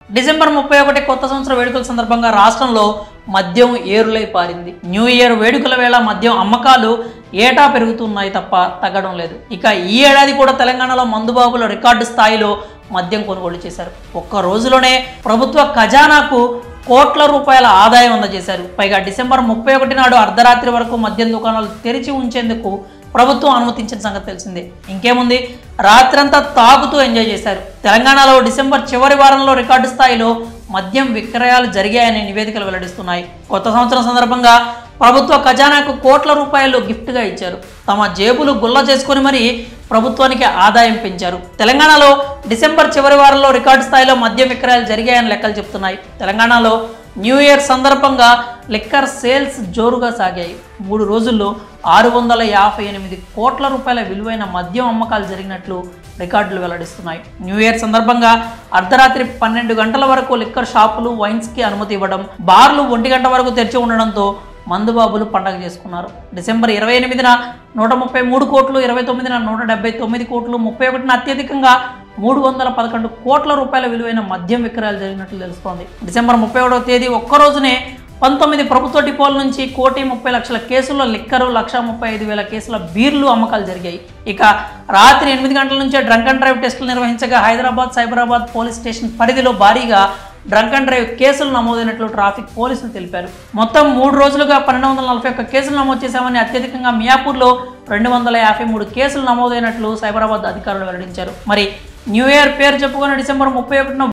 December ముప్పై ఒకటి కొత్త సంవత్సర వేడుకల సందర్భంగా రాష్ట్రంలో మద్యం ఏరులై పారింది న్యూ ఇయర్ వేడుకల వేళ మద్యం అమ్మకాలు ఏటా పెరుగుతున్నాయి తప్ప తగ్గడం లేదు ఇక ఈ ఏడాది కూడా తెలంగాణలో మందుబాబులు రికార్డు స్థాయిలో మద్యం కొనుగోలు చేశారు ఒక్క రోజులోనే ప్రభుత్వ ఖజానాకు కోట్ల రూపాయల ఆదాయం అందజేశారు పైగా డిసెంబర్ ముప్పై ఒకటి నాడు అర్ధరాత్రి వరకు మద్యం దుకాణాలు తెరిచి ఉంచేందుకు ప్రభుత్వం అనుమతించిన సంగతి తెలిసిందే ఇంకేముంది రాత్రంతా తాగుతూ ఎంజాయ్ చేశారు తెలంగాణలో డిసెంబర్ చివరి వారంలో రికార్డు స్థాయిలో మద్యం విక్రయాలు జరిగాయని నివేదికలు వెల్లడిస్తున్నాయి కొత్త సంవత్సరం సందర్భంగా ప్రభుత్వ ఖజానాకు కోట్ల రూపాయలు గిఫ్ట్గా ఇచ్చారు తమ జేబులు గుల్ల చేసుకుని మరీ ప్రభుత్వానికి ఆదాయం పెంచారు తెలంగాణలో డిసెంబర్ చివరి వారంలో రికార్డు స్థాయిలో మద్యం విక్రయాలు జరిగాయని లెక్కలు చెప్తున్నాయి తెలంగాణలో న్యూ ఇయర్ సందర్భంగా లిక్కర్ సేల్స్ జోరుగా సాగాయి మూడు రోజుల్లో ఆరు వందల యాభై ఎనిమిది కోట్ల రూపాయల విలువైన మద్యం అమ్మకాలు జరిగినట్లు రికార్డులు వెల్లడిస్తున్నాయి న్యూ ఇయర్ సందర్భంగా అర్ధరాత్రి పన్నెండు గంటల వరకు లిక్కర్ షాపులు వైన్స్కి అనుమతి ఇవ్వడం బార్లు ఒంటి గంట వరకు తెరిచి ఉండడంతో మందుబాబులు పండగ చేసుకున్నారు డిసెంబర్ ఇరవై ఎనిమిదిన నూట ముప్పై మూడు కోట్లు ఇరవై తొమ్మిదిన నూట డెబ్బై తొమ్మిది కోట్లు ముప్పై ఒకటిన అత్యధికంగా మూడు వందల పదకొండు కోట్ల రూపాయల విలువైన మద్యం విక్రయాలు జరిగినట్లు తెలుస్తోంది డిసెంబర్ ముప్పై ఒకటవ తేదీ ఒక్క రోజునే పంతొమ్మిది ప్రభుత్వ డిపోల నుంచి కోటి ముప్పై లక్షల కేసుల్లో లిక్కరు లక్ష ముప్పై ఐదు వేల కేసుల బీర్లు అమ్మకాలు జరిగాయి ఇక రాత్రి ఎనిమిది గంటల నుంచే డ్రంక్ అండ్ డ్రైవ్ టెస్టులు నిర్వహించగా హైదరాబాద్ సైబరాబాద్ పోలీస్ స్టేషన్ పరిధిలో భారీగా డ్రంక్ అండ్ డ్రైవ్ కేసులు నమోదైనట్లు ట్రాఫిక్ పోలీసులు తెలిపారు మొత్తం మూడు రోజులుగా పన్నెండు వందల నలభై ఒక్క కేసులు నమోదు చేశామని అత్యధికంగా మియాపూర్లో రెండు వందల యాభై మూడు కేసులు నమోదైనట్లు సైబరాబాద్ అధికారులు వెల్లడించారు మరి న్యూ ఇయర్ పేరు చెప్పుకుని డిసెంబర్ ముప్పై ఒకటిన